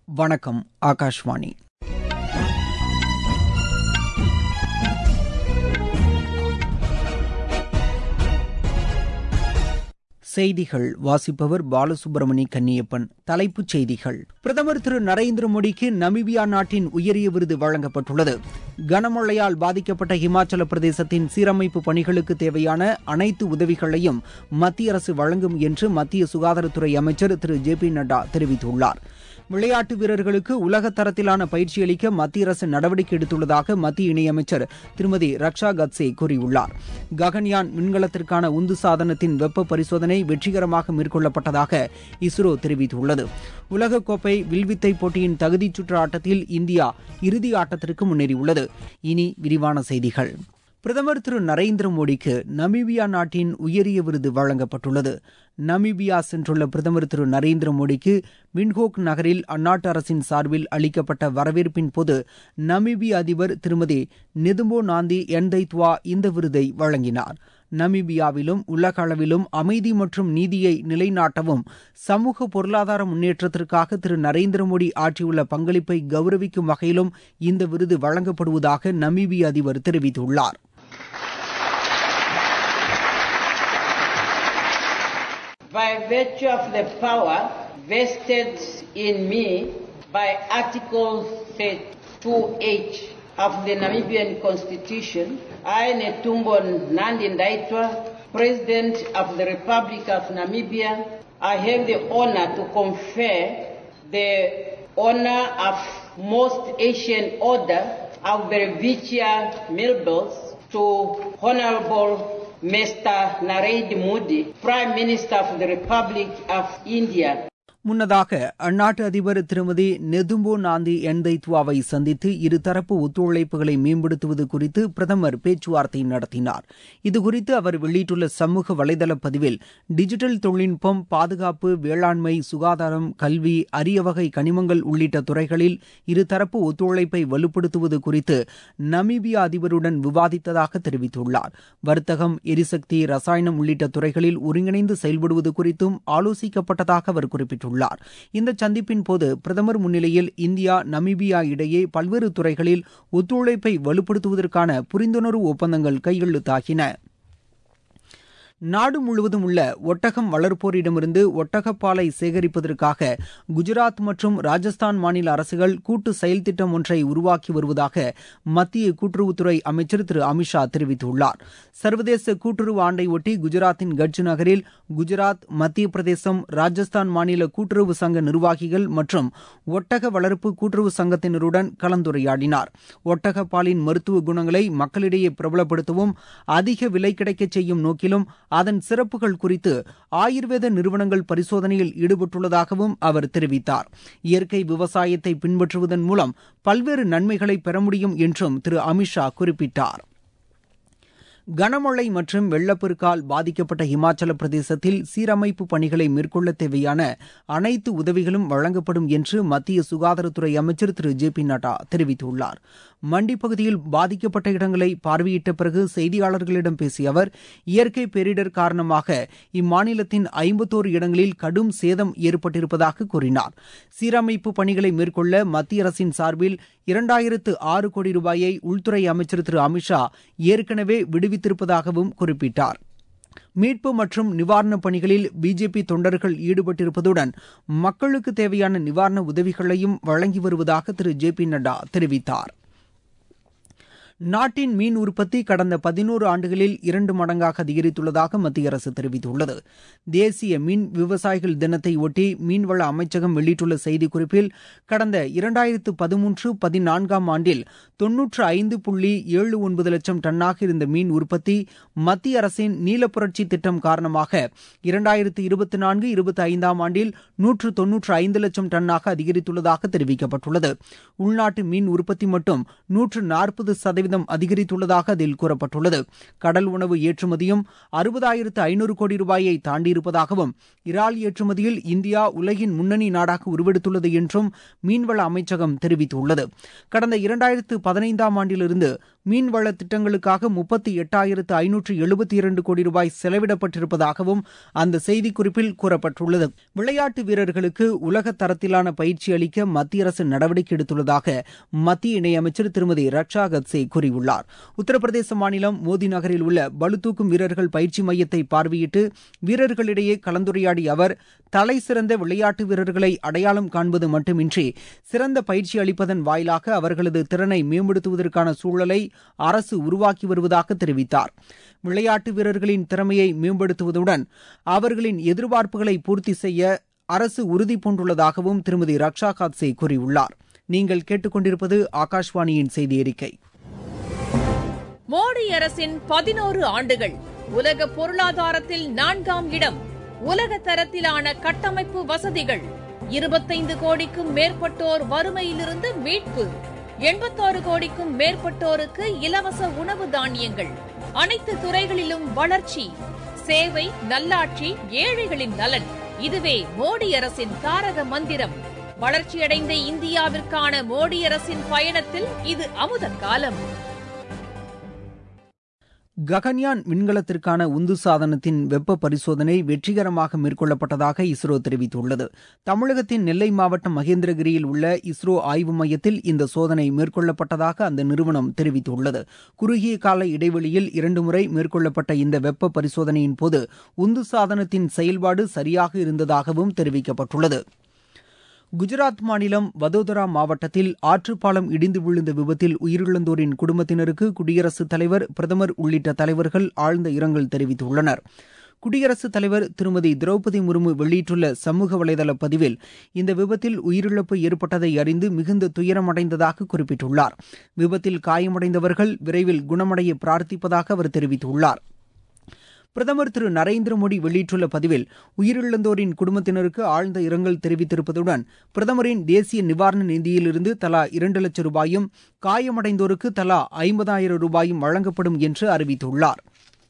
வணக்கம் ஆகாஷ்வாணி செய்திகள் வாசிப்பவர் பாலசுப்ரமணி கன்னியப்பன் தலைப்புச் செய்திகள் பிரதமர் திரு நரேந்திர மோடிக்கு நமீபியா நாட்டின் உயரிய விருது வழங்கப்பட்டுள்ளது கனமழையால் பாதிக்கப்பட்ட இமாச்சல பிரதேசத்தின் சீரமைப்பு பணிகளுக்கு தேவையான அனைத்து உதவிகளையும் மத்திய அரசு வழங்கும் என்று மத்திய சுகாதாரத்துறை அமைச்சர் திரு ஜே பி நட்டா தெரிவித்துள்ளார் விளையாட்டு வீரர்களுக்கு உலக தரத்திலான பயிற்சி அளிக்க மத்திய அரசு நடவடிக்கை எடுத்துள்ளதாக மத்திய இணையமைச்சர் திருமதி ரக்ஷா கத்சே கூறியுள்ளார் ககன்யான் விண்கலத்திற்கான உந்து சாதனத்தின் வெப்ப பரிசோதனை வெற்றிகரமாக மேற்கொள்ளப்பட்டதாக இஸ்ரோ தெரிவித்துள்ளது உலகக்கோப்பை வில்வித்தை போட்டியின் தகுதிச் சுற்று ஆட்டத்தில் இந்தியா இறுதி ஆட்டத்திற்கு முன்னேறியுள்ளது இனி விரிவான செய்திகள் பிரதமர் திரு நரேந்திர மோடிக்கு நமீபியா நாட்டின் உயரிய விருது வழங்கப்பட்டுள்ளது நமீபியா சென்றுள்ள பிரதமர் திரு நரேந்திர மோடிக்கு வின்ஹோக் நகரில் அந்நாட்டு அரசின் சார்பில் அளிக்கப்பட்ட வரவேற்பின் போது நமீபிய அதிபர் திருமதி நெதும்போ நாந்தி என்தைத்வா இந்த விருதை வழங்கினார் நமீபியாவிலும் உலக அளவிலும் அமைதி மற்றும் நீதியை நிலைநாட்டவும் சமூக பொருளாதார முன்னேற்றத்திற்காக திரு நரேந்திர மோடி ஆற்றியுள்ள பங்களிப்பை கௌரவிக்கும் வகையிலும் இந்த விருது வழங்கப்படுவதாக நமீபிய அதிபர் தெரிவித்துள்ளார் by virtue of the power vested in me by Article 2H of the Namibian Constitution, I, Netumbo Nandi Ndaitwa, President of the Republic of Namibia, I have the honor to confer the honor of Most Asian Order of Belvicia Milbels to Honorable Mr. Narendra Modi, Prime Minister of the Republic of India. முன்னதாக அந்நாட்டு அதிபர் திருமதி நெதும்போ நாந்தி என்தைத்வாவை சந்தித்து இருதரப்பு ஒத்துழைப்புகளை மேம்படுத்துவது குறித்து பிரதமர் பேச்சுவார்த்தை நடத்தினார் இதுகுறித்து அவர் வெளியிட்டுள்ள சமூக வலைதள பதிவில் டிஜிட்டல் தொழில்நுட்பம் பாதுகாப்பு வேளாண்மை சுகாதாரம் கல்வி அரிய வகை கனிமங்கள் உள்ளிட்ட துறைகளில் இருதரப்பு ஒத்துழைப்பை வலுப்படுத்துவது குறித்து நமீபியா அதிபருடன் விவாதித்ததாக தெரிவித்துள்ளார் வர்த்தகம் எரிசக்தி ரசாயனம் உள்ளிட்ட துறைகளில் ஒருங்கிணைந்து செயல்படுவது குறித்தும் ஆலோசிக்கப்பட்டதாக அவர் குறிப்பிட்டுள்ளார் உள்ளார் இந்த சந்திப்பின் போது பிரதமர் முன்னிலையில் இந்தியா நமீபியா இடையே பல்வேறு துறைகளில் ஒத்துழைப்பை வலுப்படுத்துவதற்கான புரிந்துணர்வு ஒப்பந்தங்கள் கையெழுத்தாகின நாடு முழுவதும் உள்ள ஒட்டகம் வளர்ப்போரிடமிருந்து ஒட்டகப்பாலை சேகரிப்பதற்காக குஜராத் மற்றும் ராஜஸ்தான் மாநில அரசுகள் கூட்டு செயல் திட்டம் ஒன்றை உருவாக்கி வருவதாக மத்திய கூட்டுறவுத்துறை அமைச்சர் திரு அமித்ஷா தெரிவித்துள்ளார் சர்வதேச கூட்டுறவு ஆண்டை ஒட்டி குஜராத்தின் கட்ச் நகரில் குஜராத் மத்திய பிரதேசம் ராஜஸ்தான் மாநில கூட்டுறவு சங்க நிர்வாகிகள் மற்றும் ஒட்டக வளர்ப்பு கூட்டுறவு சங்கத்தினருடன் கலந்துரையாடினார் ஒட்டக பாலின் மருத்துவ குணங்களை மக்களிடையே பிரபலப்படுத்தவும் அதிக விலை கிடைக்கச் செய்யும் நோக்கிலும் அதன் சிறப்புகள் குறித்து ஆயுர்வேத நிறுவனங்கள் பரிசோதனையில் ஈடுபட்டுள்ளதாகவும் அவர் தெரிவித்தார் இயற்கை விவசாயத்தை பின்பற்றுவதன் மூலம் பல்வேறு நன்மைகளை பெற முடியும் என்றும் திரு அமித்ஷா குறிப்பிட்டார் கனமழை மற்றும் வெள்ளப்பெருக்கால் பாதிக்கப்பட்ட இமாச்சல பிரதேசத்தில் சீரமைப்பு பணிகளை மேற்கொள்ள தேவையான அனைத்து உதவிகளும் வழங்கப்படும் என்று மத்திய சுகாதாரத்துறை அமைச்சர் திரு ஜே பி நட்டா தெரிவித்துள்ளார் மண்டி பகுதியில் பாதிக்கப்பட்ட இடங்களை பார்வையிட்ட பிறகு செய்தியாளர்களிடம் பேசிய அவர் இயற்கை பேரிடர் காரணமாக இம்மாநிலத்தின் ஐம்பத்தோரு இடங்களில் கடும் சேதம் ஏற்பட்டிருப்பதாக கூறினார் சீரமைப்பு பணிகளை மேற்கொள்ள மத்திய அரசின் சார்பில் இரண்டாயிரத்து ஆறு கோடி ரூபாயை உள்துறை அமைச்சர் திரு அமித்ஷா ஏற்கனவே விடுவித்திருப்பதாகவும் குறிப்பிட்டார் மீட்பு மற்றும் நிவாரணப் பணிகளில் பிஜேபி தொண்டர்கள் ஈடுபட்டிருப்பதுடன் மக்களுக்கு தேவையான நிவாரண உதவிகளையும் வழங்கி வருவதாக திரு ஜே பி நட்டா தெரிவித்தார் நாட்டின் மீன் உற்பத்தி கடந்த பதினோரு ஆண்டுகளில் இரண்டு மடங்காக அதிகரித்துள்ளதாக மத்திய அரசு தெரிவித்துள்ளது தேசிய மீன் விவசாயிகள் தினத்தை ஒட்டி மீன்வள அமைச்சகம் வெளியிட்டுள்ள செய்திக்குறிப்பில் கடந்த இரண்டாயிரத்து பதிமூன்று பதினான்காம் ஆண்டில் தொன்னூற்று ஐந்து புள்ளி ஏழு ஒன்பது லட்சம் டன்னாக இருந்த மீன் உற்பத்தி மத்திய அரசின் நீலப்புரட்சி திட்டம் காரணமாக இரண்டாயிரத்து இருபத்தி நான்கு இருபத்தி ஐந்தாம் ஆண்டில் நூற்று தொன்னூற்று ஐந்து லட்சம் டன்னாக அதிகரித்துள்ளதாக தெரிவிக்கப்பட்டுள்ளது உள்நாட்டு மீன் உற்பத்தி மட்டும் நூற்று நாற்பது சதவீதம் சதவீதம் அதிகரித்துள்ளதாக அதில் கூறப்பட்டுள்ளது கடல் உணவு ஏற்றுமதியும் அறுபதாயிரத்து ஐநூறு கோடி ரூபாயை தாண்டியிருப்பதாகவும் இறால் ஏற்றுமதியில் இந்தியா உலகின் முன்னணி நாடாக உருவெடுத்துள்ளது என்றும் மீன்வள அமைச்சகம் தெரிவித்துள்ளது கடந்த இரண்டாயிரத்து பதினைந்தாம் ஆண்டிலிருந்து மீன்வள திட்டங்களுக்காக முப்பத்தி எட்டாயிரத்து ஐநூற்று எழுபத்தி இரண்டு கோடி ரூபாய் செலவிடப்பட்டிருப்பதாகவும் அந்த செய்திக்குறிப்பில் கூறப்பட்டுள்ளது விளையாட்டு வீரர்களுக்கு உலக தரத்திலான பயிற்சி அளிக்க மத்திய அரசு நடவடிக்கை எடுத்துள்ளதாக மத்திய இணையமைச்சர் திருமதி ரக்ஷா கத்சே கூறியுள்ளார் உத்தரப்பிரதேச மாநிலம் மோதி நகரில் உள்ள பளுதூக்கும் வீரர்கள் பயிற்சி மையத்தை பார்வையிட்டு வீரர்களிடையே கலந்துரையாடிய அவர் தலை சிறந்த விளையாட்டு வீரர்களை அடையாளம் காண்பது மட்டுமின்றி சிறந்த பயிற்சி அளிப்பதன் வாயிலாக அவர்களது திறனை மேம்படுத்துவதற்கான சூழலை அரசு உருவாக்கி வருவதாக தெரிவித்தார் விளையாட்டு வீரர்களின் திறமையை மேம்படுத்துவதுடன் அவர்களின் எதிர்பார்ப்புகளை பூர்த்தி செய்ய அரசு உறுதி பூண்டுள்ளதாகவும் திருமதி ரக்ஷா காத்சே கூறியுள்ளார் நீங்கள் கேட்டுக்கொண்டிருப்பது ஆகாஷ்வாணியின் செய்தி அறிக்கை மோடி அரசின் பதினோரு ஆண்டுகள் உலக பொருளாதாரத்தில் நான்காம் இடம் உலக தரத்திலான கட்டமைப்பு வசதிகள் இருபத்தைந்து கோடிக்கும் மேற்பட்டோர் வறுமையிலிருந்து மீட்பு எண்பத்தாறு கோடிக்கும் மேற்பட்டோருக்கு இலவச உணவு தானியங்கள் அனைத்து துறைகளிலும் வளர்ச்சி சேவை நல்லாட்சி ஏழைகளின் நலன் இதுவே மோடி அரசின் தாரக மந்திரம் வளர்ச்சியடைந்த இந்தியாவிற்கான மோடி அரசின் பயணத்தில் இது அமுத காலம் ககன்யான் விண்கலத்திற்கான உந்து சாதனத்தின் வெப்ப பரிசோதனை வெற்றிகரமாக மேற்கொள்ளப்பட்டதாக இஸ்ரோ தெரிவித்துள்ளது தமிழகத்தின் நெல்லை மாவட்டம் மகேந்திரகிரியில் உள்ள இஸ்ரோ ஆய்வு மையத்தில் இந்த சோதனை மேற்கொள்ளப்பட்டதாக அந்த நிறுவனம் தெரிவித்துள்ளது குறுகிய கால இடைவெளியில் இரண்டு முறை மேற்கொள்ளப்பட்ட இந்த வெப்ப பரிசோதனையின் போது உந்து சாதனத்தின் செயல்பாடு சரியாக இருந்ததாகவும் தெரிவிக்கப்பட்டுள்ளது குஜராத் மாநிலம் வதோதரா மாவட்டத்தில் ஆற்றுப்பாலம் இடிந்து விழுந்த விபத்தில் உயிரிழந்தோரின் குடும்பத்தினருக்கு குடியரசுத் தலைவர் பிரதமர் உள்ளிட்ட தலைவர்கள் ஆழ்ந்த இரங்கல் தெரிவித்துள்ளனர் குடியரசுத் தலைவர் திருமதி திரௌபதி முர்மு வெளியிட்டுள்ள சமூக வலைதள பதிவில் இந்த விபத்தில் உயிரிழப்பு ஏற்பட்டதை அறிந்து மிகுந்த துயரமடைந்ததாக குறிப்பிட்டுள்ளார் விபத்தில் காயமடைந்தவர்கள் விரைவில் குணமடைய பிரார்த்திப்பதாக அவர் தெரிவித்துள்ளார் பிரதமர் திரு நரேந்திர மோடி வெளியிட்டுள்ள பதிவில் உயிரிழந்தோரின் குடும்பத்தினருக்கு ஆழ்ந்த இரங்கல் தெரிவித்திருப்பதுடன் பிரதமரின் தேசிய நிவாரண நிதியிலிருந்து தலா இரண்டு லட்சம் ரூபாயும் காயமடைந்தோருக்கு தலா ஐம்பதாயிரம் ரூபாயும் வழங்கப்படும் என்று அறிவித்துள்ளார்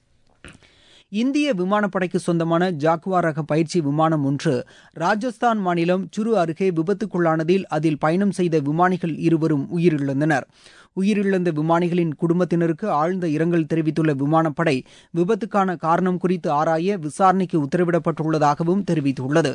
இந்திய விமானப்படைக்கு சொந்தமான ஜாக்குவா ரக பயிற்சி விமானம் ஒன்று ராஜஸ்தான் மாநிலம் சுரு அருகே விபத்துக்குள்ளானதில் அதில் பயணம் செய்த விமானிகள் இருவரும் உயிரிழந்தனர் உயிரிழந்த விமானிகளின் குடும்பத்தினருக்கு ஆழ்ந்த இரங்கல் தெரிவித்துள்ள விமானப்படை விபத்துக்கான காரணம் குறித்து ஆராய விசாரணைக்கு உத்தரவிடப்பட்டுள்ளதாகவும் தெரிவித்துள்ளது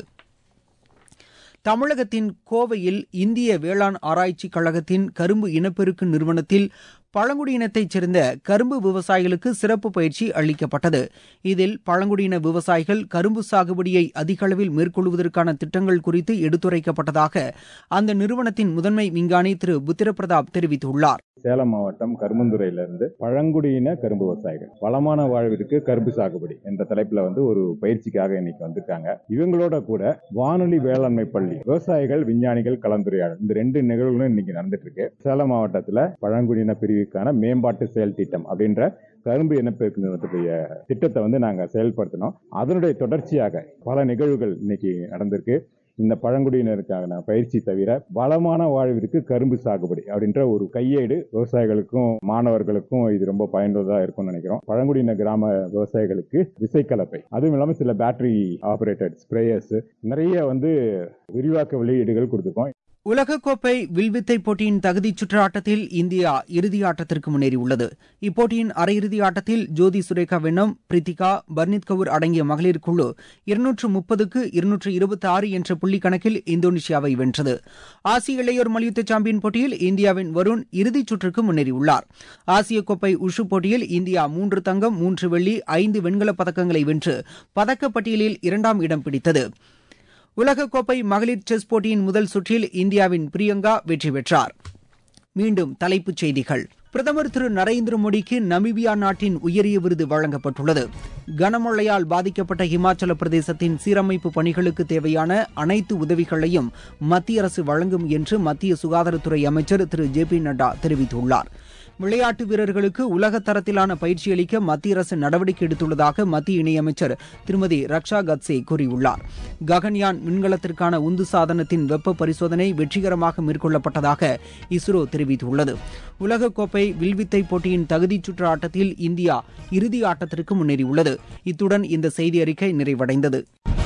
தமிழகத்தின் கோவையில் இந்திய வேளாண் ஆராய்ச்சிக் கழகத்தின் கரும்பு இனப்பெருக்கு நிறுவனத்தில் பழங்குடியினத்தைச் சேர்ந்த கரும்பு விவசாயிகளுக்கு சிறப்பு பயிற்சி அளிக்கப்பட்டது இதில் பழங்குடியின விவசாயிகள் கரும்பு சாகுபடியை அதிக அளவில் மேற்கொள்வதற்கான திட்டங்கள் குறித்து எடுத்துரைக்கப்பட்டதாக அந்த நிறுவனத்தின் முதன்மை விஞ்ஞானி திரு புத்திரபிரதாப் தெரிவித்துள்ளார் சேலம் மாவட்டம் கரும்புந்துறையிலிருந்து பழங்குடியின கரும்பு விவசாயிகள் வளமான வாழ்விற்கு கரும்பு சாகுபடி என்ற தலைப்புல வந்து ஒரு பயிற்சிக்காக இன்னைக்கு வந்திருக்காங்க இவங்களோட கூட வானொலி வேளாண்மை பள்ளி விவசாயிகள் விஞ்ஞானிகள் கலந்துரையாடல் இந்த ரெண்டு நிகழ்வுகளும் இன்னைக்கு நடந்துட்டு இருக்கு சேலம் மாவட்டத்துல பழங்குடியின பிரிவுக்கான மேம்பாட்டு செயல் திட்டம் அப்படின்ற கரும்பு இனப்பெருக்கு நிறுவனத்துடைய திட்டத்தை வந்து நாங்க செயல்படுத்தினோம் அதனுடைய தொடர்ச்சியாக பல நிகழ்வுகள் இன்னைக்கு நடந்திருக்கு இந்த பழங்குடியினருக்கான பயிற்சி தவிர வளமான வாழ்விற்கு கரும்பு சாகுபடி அப்படின்ற ஒரு கையேடு விவசாயிகளுக்கும் மாணவர்களுக்கும் இது ரொம்ப பயனுள்ளதா இருக்கும்னு நினைக்கிறோம் பழங்குடியின கிராம விவசாயிகளுக்கு விசைக்கலப்பை அதுவும் இல்லாமல் சில பேட்டரி ஆபரேட்டட் ஸ்ப்ரேயர்ஸ் நிறைய வந்து விரிவாக்க வெளியீடுகள் கொடுத்துருக்கோம் உலகக்கோப்பை வில்வித்தை போட்டியின் தகுதிச் சுற்று ஆட்டத்தில் இந்தியா இறுதி ஆட்டத்திற்கு முன்னேறியுள்ளது இப்போட்டியின் அரையிறுதி ஆட்டத்தில் ஜோதி சுரேகா வெண்ணம் பிரித்திகா பர்னித் கவுர் அடங்கிய மகளிர் குழு இருநூற்று முப்பதுக்கு இருநூற்று இருபத்தி ஆறு என்ற புள்ளி கணக்கில் இந்தோனேஷியாவை வென்றது ஆசிய இளையோர் மல்யுத்த சாம்பியன் போட்டியில் இந்தியாவின் வருண் இறுதிச் சுற்றுக்கு முன்னேறியுள்ளார் ஆசிய கோப்பை உஷு போட்டியில் இந்தியா மூன்று தங்கம் மூன்று வெள்ளி ஐந்து வெண்கலப் பதக்கங்களை வென்று பதக்கப்பட்டியலில் இரண்டாம் இடம் பிடித்தது உலகக்கோப்பை மகளிர் செஸ் போட்டியின் முதல் சுற்றில் இந்தியாவின் பிரியங்கா வெற்றி பெற்றார் மீண்டும் தலைப்புச் செய்திகள் பிரதமர் திரு நரேந்திர மோடிக்கு நமீபியா நாட்டின் உயரிய விருது வழங்கப்பட்டுள்ளது கனமழையால் பாதிக்கப்பட்ட இமாச்சல பிரதேசத்தின் சீரமைப்பு பணிகளுக்கு தேவையான அனைத்து உதவிகளையும் மத்திய அரசு வழங்கும் என்று மத்திய சுகாதாரத்துறை அமைச்சர் திரு ஜே பி நட்டா தெரிவித்துள்ளார் விளையாட்டு வீரர்களுக்கு உலக தரத்திலான பயிற்சி அளிக்க மத்திய அரசு நடவடிக்கை எடுத்துள்ளதாக மத்திய இணையமைச்சர் திருமதி ரக்ஷா கத்சே கூறியுள்ளார் ககன்யான் விண்கலத்திற்கான உந்து சாதனத்தின் வெப்ப பரிசோதனை வெற்றிகரமாக மேற்கொள்ளப்பட்டதாக இஸ்ரோ தெரிவித்துள்ளது உலகக்கோப்பை வில்வித்தை போட்டியின் தகுதிச் சுற்று ஆட்டத்தில் இந்தியா இறுதி ஆட்டத்திற்கு முன்னேறியுள்ளது இத்துடன் இந்த செய்தி அறிக்கை நிறைவடைந்தது